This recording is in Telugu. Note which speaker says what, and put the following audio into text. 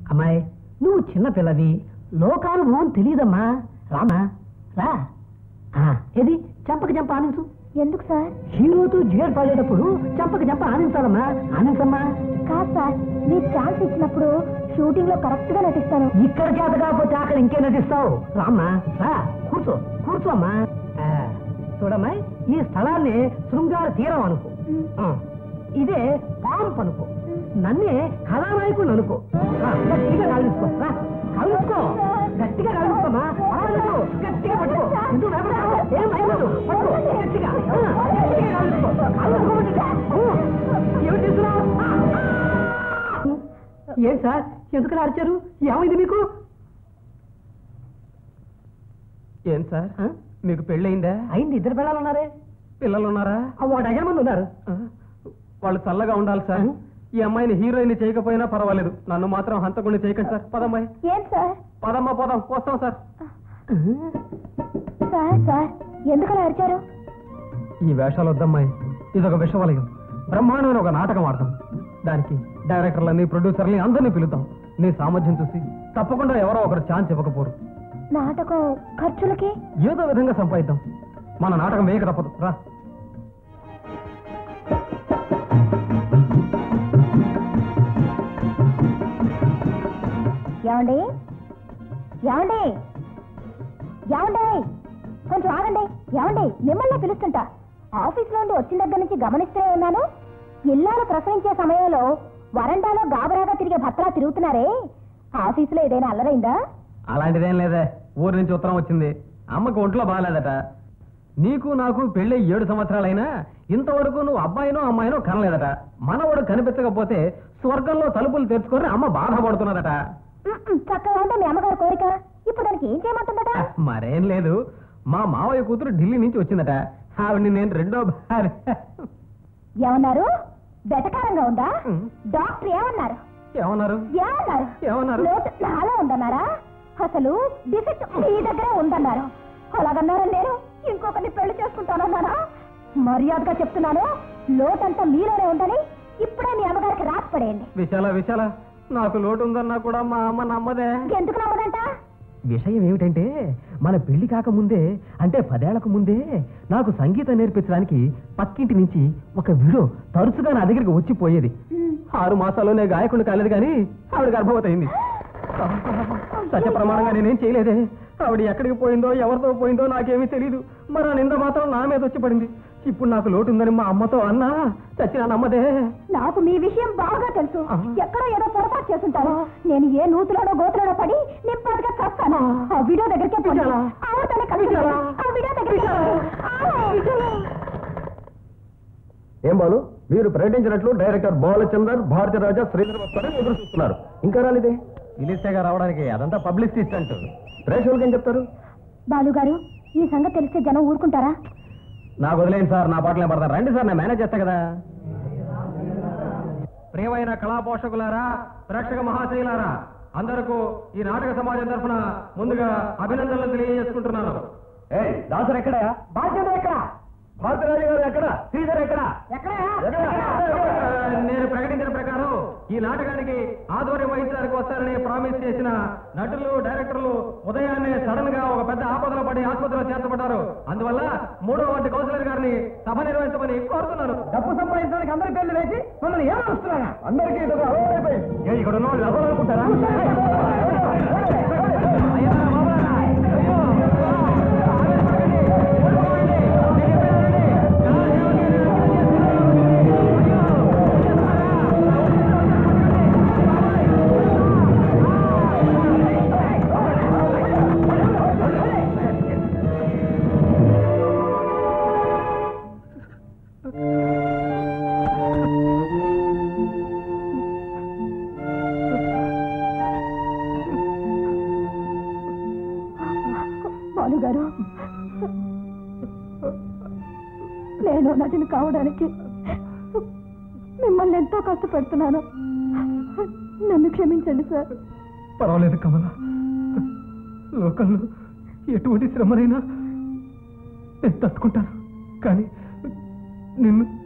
Speaker 1: అమ్మాయి నువ్వు చిన్న పిల్లవి లోకానుభవం తెలియదమ్మా రామా రా ఆ, ఏది చంపక చంప ఆనించు
Speaker 2: ఎందుకు సార్
Speaker 1: హీరోతో జిగర్ పాడేటప్పుడు చంపక చంప ఆనించాలమ్మా ఆనించమ్మా
Speaker 2: కాదు సార్ మీరు ఛాన్స్ ఇచ్చినప్పుడు షూటింగ్ లో కరెక్ట్ గా నటిస్తాను
Speaker 1: ఇక్కడ చేత కాకపోతే అక్కడ ఇంకే నటిస్తావు రామ్మా రా కూర్చో కూర్చో అమ్మా ఆ, చూడమ్మా ఈ స్థలాన్ని శృంగార తీరం అనుకో ఆ, ఇదే పాంప్ అనుకో నన్నే కళానాయకుడు అనుకో రా, గట్టిగా కాలుసుకో రా కాలుసుకో గట్టిగా కాలుసుకోమా పర్వాలేదు, గట్టిగా పట్టుకో ఎందుకు భయపడతావు? ఏం భయపడదు పట్టుకో గట్టిగా ఆ, గట్టిగా కాలుసుకో కాలుసుకోమంటే ఏమిటి చేస్తున్నావు ఏం సార్ ఎందుకు అరిచారు ఏమైంది మీకు
Speaker 3: ఏం సార్
Speaker 1: ఆ?
Speaker 3: మీకు పెళ్ళయిందా
Speaker 1: అయింది ఇద్దరు పిల్లలు ఉన్నారే
Speaker 3: పిల్లలు ఉన్నారా
Speaker 1: ఆ, ఓ డజన్ మంది ఉన్నారు
Speaker 3: ఆ? వాళ్ళు చల్లగా ఉండాలి సార్
Speaker 1: ఆ?
Speaker 3: ఈ అమ్మాయిని హీరోయిన్ చేయకపోయినా పర్వాలేదు నన్ను మాత్రం హంతకుండా చేయకండి సార్ పదమ్మాయి
Speaker 2: ఏం సార్
Speaker 3: పదమ్మా పదం వస్తాం సార్
Speaker 2: సార్ సార్ ఎందుకలా అరిచారు
Speaker 3: ఈ వేషాలు వద్దమ్మాయి ఇదొక విషవలయం బ్రహ్మాండమైన ఒక నాటకం ఆడతాం దానికి డైరెక్టర్లని ప్రొడ్యూసర్లని అందరినీ పిలుద్దాం నీ సామర్థ్యం చూసి తప్పకుండా ఎవరో ఒకరు ఛాన్స్ ఇవ్వకపోరు
Speaker 2: నాటకం ఖర్చులకి
Speaker 3: ఏదో విధంగా సంపాదిద్దాం మన నాటకం వేయక తప్పదు రా
Speaker 2: ఏమండి ఏమండి ఏమండి కొంచెం ఆగండి ఏమండి మిమ్మల్ని పిలుస్తుంటా ఆఫీస్ నుండి వచ్చిన దగ్గర నుంచి గమనిస్తూనే ఉన్నాను ఇల్లాలు ప్రసవించే సమయంలో వరండాలో గాబరాగా తిరిగే భర్తలా తిరుగుతున్నారే ఆఫీసులో ఏదైనా అల్లరైందా
Speaker 3: అలాంటిదేం లేదే ఊరి నుంచి ఉత్తరం వచ్చింది అమ్మకు ఒంట్లో బాగాలేదట నీకు నాకు పెళ్ళి ఏడు సంవత్సరాలైనా ఇంతవరకు నువ్వు అబ్బాయినో అమ్మాయినో కనలేదట మనవడు కనిపించకపోతే స్వర్గంలో తలుపులు తెరుచుకొని అమ్మ బాధపడుతున్నదట
Speaker 2: మ్మ్, చక్కగా ఉంటే మీ అమ్మగారి కోరిక ఇప్పుడు దానికి ఏం చేయమంటుందట
Speaker 3: మరేం లేదు మా మావయ్య కూతురు ఢిల్లీ నుంచి వచ్చిందట ఆవిడ్ని నేను రెండో భార్య
Speaker 2: ఏమన్నారు వెటకారంగా ఉందా
Speaker 3: మ్మ్.
Speaker 2: డాక్టర్ ఏమన్నారు
Speaker 3: ఏమన్నారు
Speaker 2: ఏమన్నారు
Speaker 3: ఏమన్నారు?
Speaker 2: లోటు నాలో ఉందన్నారా అసలు డిఫెక్ట్ మీ దగ్గరే ఉందన్నారు అలాగన్నారా నేను ఇంకొకరిని పెళ్లి చేసుకుంటానన్నారా మర్యాదగా చెప్తున్నాను లోటంతా మీలోనే ఉందని ఇప్పుడే మీ అమ్మగారికి రాసి పడేయండి
Speaker 3: విశాల విశాల నాకు లోటు ఉందన్నా కూడా మా అమ్మ నమ్మదే
Speaker 2: ఎందుకు నమ్మదంట
Speaker 3: విషయం ఏమిటంటే మన పెళ్లి కాకముందే అంటే పదేళ్లకు ముందే నాకు సంగీతం నేర్పించడానికి పక్కింటి నుంచి ఒక విడో తరచుగా నా దగ్గరికి వచ్చిపోయేది ఆరు మాసాల్లోనే గాయకుడు కాలేదు కానీ ఆవిడ గర్భవతి అయింది సత్య ప్రమాణంగా నేనేం చేయలేదే ఆవిడ ఎక్కడికి పోయిందో ఎవరితో పోయిందో నాకేమీ తెలియదు మరి ఆ నింద మాత్రం నా మీద వచ్చి పడింది ఇప్పుడు నాకు లోటు ఉందని మా అమ్మతో అన్నా చచ్చిన నమ్మదే
Speaker 2: నాకు మీ విషయం బాగా తెలుసు
Speaker 3: ఆ.
Speaker 2: ఎక్కడో ఏదో పొరపాటు చేస్తుంటాను నేను ఏ నూతులోనో గోతులోనో పడి నింపాటుగా చస్తాను ఆ వీడియో దగ్గరికే పోనీ.
Speaker 3: విజయాలా?
Speaker 2: ఆవిడతోనే కలిసి
Speaker 3: విజయాలా?
Speaker 2: ఆ వీడియో దగ్గరికి
Speaker 4: ఏం బాలు మీరు ప్రకటించినట్లు డైరెక్టర్ బాలచందర్ భారతీరాజా శ్రీధర్ వస్తారని ఎదురు చూస్తున్నారు ఇంకా రాలేదే
Speaker 3: పిలిస్తేగా రావడానికి అదంతా పబ్లిసిటీ స్టంట్
Speaker 4: ప్రేక్షకులకి ఏం చెప్తారు
Speaker 2: బాలు గారు ఈ సంగతి తెలిస్తే జనం ఊరుకుంటారా
Speaker 3: నాకు వదిలేండి సార్ నా పాటలే పడతారు రండి సార్ నేను మేనేజ్ చేస్తా కదా ప్రియమైన కళా పోషకులారా ప్రేక్షక మహాశైలారా అందరకు ఈ నాటక సమాజం తరఫున ముందుగా అభినందనలు తెలియజేసుకుంటున్నాను
Speaker 4: ఏ దాసర్ ఎక్కడ
Speaker 1: బాధ్యత ఎక్కడ
Speaker 4: భారతరాజు గారు ఎక్కడ శ్రీధర్ ఎక్కడ
Speaker 1: ఎక్కడ
Speaker 3: నేను ప్రకటించిన ప్రకారం ఈ నాటకానికి ఆధ్వర్యం వహించడానికి వస్తారని ప్రామిస్ చేసిన నటులు డైరెక్టర్లు ఉదయాన్నే సడన్ గా ఒక పెద్ద ఆపదలో పడి ఆసుపత్రిలో చేర్చబడ్డారు అందువల్ల మూడో వార్డు కౌన్సిలర్ గారిని సభ నిర్వహించమని కోరుతున్నాను
Speaker 1: డబ్బు సంపాదించడానికి అందరి పేర్లు వేసి మమ్మల్ని ఏమరుస్తున్నారా
Speaker 4: అందరికీ ఇదొక అలవాటైపోయింది.
Speaker 3: ఏ, ఇక్కడ ఉన్న వాళ్ళు ఎవరు అనుకుంటారా అయ్యా, బాబా, అయ్యో.
Speaker 2: బాలు గారు నేను నటిని కావడానికి మిమ్మల్ని ఎంతో కష్టపెడుతున్నాను నన్ను క్షమించండి సార్
Speaker 3: పర్వాలేదు కమల లోకల్లో ఎటువంటి శ్రమనైనా నేను తట్టుకుంటాను కానీ నిన్ను